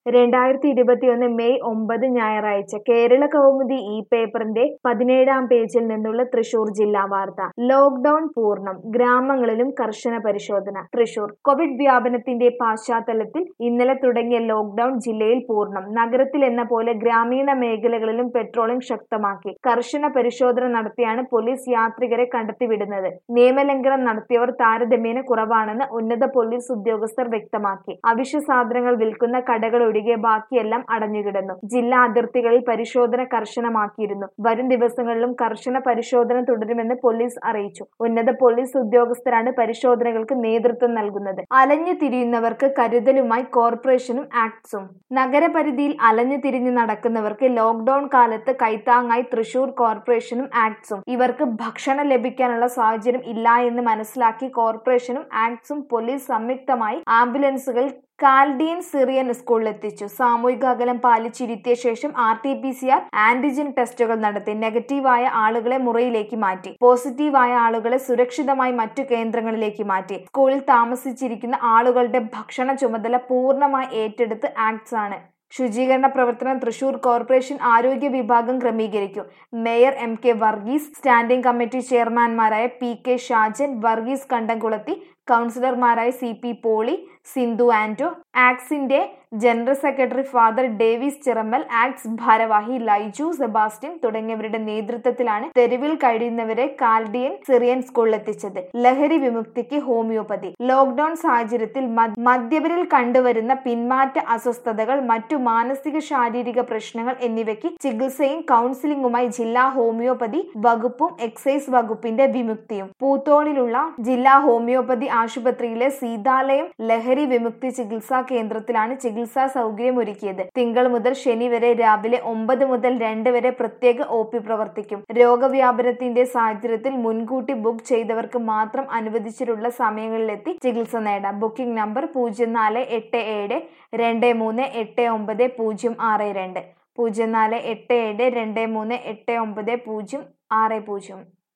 രണ്ടായിരത്തി ഇരുപത്തിയൊന്ന് മെയ് ഒമ്പത് ഞായറാഴ്ച കേരള കൗമുദി ഈ പേപ്പറിന്റെ പതിനേഴാം പേജിൽ നിന്നുള്ള തൃശൂർ ജില്ലാ വാർത്ത ലോക്ഡൌൺ പൂർണ്ണം ഗ്രാമങ്ങളിലും കർശന പരിശോധന തൃശൂർ കോവിഡ് വ്യാപനത്തിന്റെ പശ്ചാത്തലത്തിൽ ഇന്നലെ തുടങ്ങിയ ലോക്ഡൌൺ ജില്ലയിൽ പൂർണ്ണം നഗരത്തിൽ എന്ന പോലെ ഗ്രാമീണ മേഖലകളിലും പെട്രോളിംഗ് ശക്തമാക്കി കർശന പരിശോധന നടത്തിയാണ് പോലീസ് യാത്രികരെ കടത്തിവിടുന്നത് നിയമലംഘനം നടത്തിയവർ താരതമ്യേന കുറവാണെന്ന് ഉന്നത പോലീസ് ഉദ്യോഗസ്ഥർ വ്യക്തമാക്കി അവശ്യ സാധനങ്ങൾ വിൽക്കുന്ന കടകൾ ഒഴികെ ബാക്കിയെല്ലാം അടഞ്ഞുകിടന്നു ജില്ലാ അതിർത്തികളിൽ പരിശോധന കർശനമാക്കിയിരുന്നു വരും ദിവസങ്ങളിലും കർശന പരിശോധന തുടരുമെന്ന് പോലീസ് അറിയിച്ചു ഉന്നത പോലീസ് ഉദ്യോഗസ്ഥരാണ് പരിശോധനകൾക്ക് നേതൃത്വം നൽകുന്നത് അലഞ്ഞു തിരിയുന്നവർക്ക് കരുതലുമായി കോർപ്പറേഷനും ആക്ട്സും നഗരപരിധിയിൽ അലഞ്ഞു തിരിഞ്ഞു നടക്കുന്നവർക്ക് ലോക്ഡൌൺ കാലത്ത് കൈത്താങ്ങായി തൃശൂർ കോർപ്പറേഷനും ആക്ട്സും ഇവർക്ക് ഭക്ഷണം ലഭിക്കാനുള്ള സാഹചര്യം ഇല്ല എന്ന് മനസ്സിലാക്കി കോർപ്പറേഷനും ആക്ട്സും പോലീസ് സംയുക്തമായി ആംബുലൻസുകൾ കാൽഡിയൻ സിറിയൻ സ്കൂളിലെത്തിച്ചു സാമൂഹിക അകലം പാലിച്ചിരുത്തിയ ശേഷം R T P C R antigen ടെസ്റ്റുകൾ നടത്തി നെഗറ്റീവായ ആളുകളെ മുറിയിലേക്ക് മാറ്റി പോസിറ്റീവായ ആളുകളെ സുരക്ഷിതമായി മറ്റു കേന്ദ്രങ്ങളിലേക്ക് മാറ്റി സ്കൂളിൽ താമസിച്ചിരിക്കുന്ന ആളുകളുടെ ഭക്ഷണ ചുമതല പൂർണ്ണമായി ഏറ്റെടുത്ത് ആക്ട്സ് ആണ് ശുചീകരണ പ്രവർത്തനം തൃശൂർ കോർപ്പറേഷൻ ആരോഗ്യ വിഭാഗം ക്രമീകരിക്കും mayor M K Varghese standing committee ചെയർമാൻമാരായ പി കെ ഷാജൻ വർഗീസ് കണ്ടംകുളത്തി കൗൺസിലർമാരായ സി പി പോളി സിന്ധു ആന്റോ ആക്സിന്റെ general secretary father Davis Chirammal ആക്സ് ഭാരവാഹി ലൈജു സെബാസ്റ്റ്യൻ തുടങ്ങിയവരുടെ നേതൃത്വത്തിലാണ് തെരുവിൽ കഴിയുന്നവരെ കാൽഡിയൻ സിറിയൻ സ്കൂളിലെത്തിച്ചത് ലഹരി വിമുക്തിക്ക് ഹോമിയോപ്പതി ലോക്ഡൌൺ സാഹചര്യത്തിൽ മദ്യപരിൽ കണ്ടുവരുന്ന പിന്മാറ്റ അസ്വസ്ഥതകൾ മറ്റു മാനസിക ശാരീരിക പ്രശ്നങ്ങൾ എന്നിവയ്ക്ക് ചികിത്സയും കൗൺസിലിംഗുമായി ജില്ലാ ഹോമിയോപ്പതി വകുപ്പും എക്സൈസ് വകുപ്പിന്റെ വിമുക്തിയും പൂത്തോണിലുള്ള ജില്ലാ ഹോമിയോപ്പതി ആശുപത്രിയിലെ സീതാലയം ലഹരി വിമുക്തി ചികിത്സാ കേന്ദ്രത്തിലാണ് ചികിത്സാ സൗകര്യമൊരുക്കിയത് തിങ്കൾ മുതൽ ശനി വരെ രാവിലെ ഒമ്പത് മുതൽ രണ്ട് വരെ പ്രത്യേക ഒ പി പ്രവർത്തിക്കും രോഗവ്യാപനത്തിന്റെ സാഹചര്യത്തിൽ മുൻകൂട്ടി ബുക്ക് ചെയ്തവർക്ക് മാത്രം അനുവദിച്ചിട്ടുള്ള സമയങ്ങളിലെത്തി ചികിത്സ നേടാം ബുക്കിംഗ് നമ്പർ പൂജ്യം നാല് എട്ട് ഏഴ് രണ്ട് മൂന്ന് എട്ട് ഒമ്പത് പൂജ്യം ആറ് രണ്ട് പൂജ്യം നാല് എട്ട് ഏഴ് രണ്ട് മൂന്ന് എട്ട് ഒമ്പത് പൂജ്യം ആറ് പൂജ്യം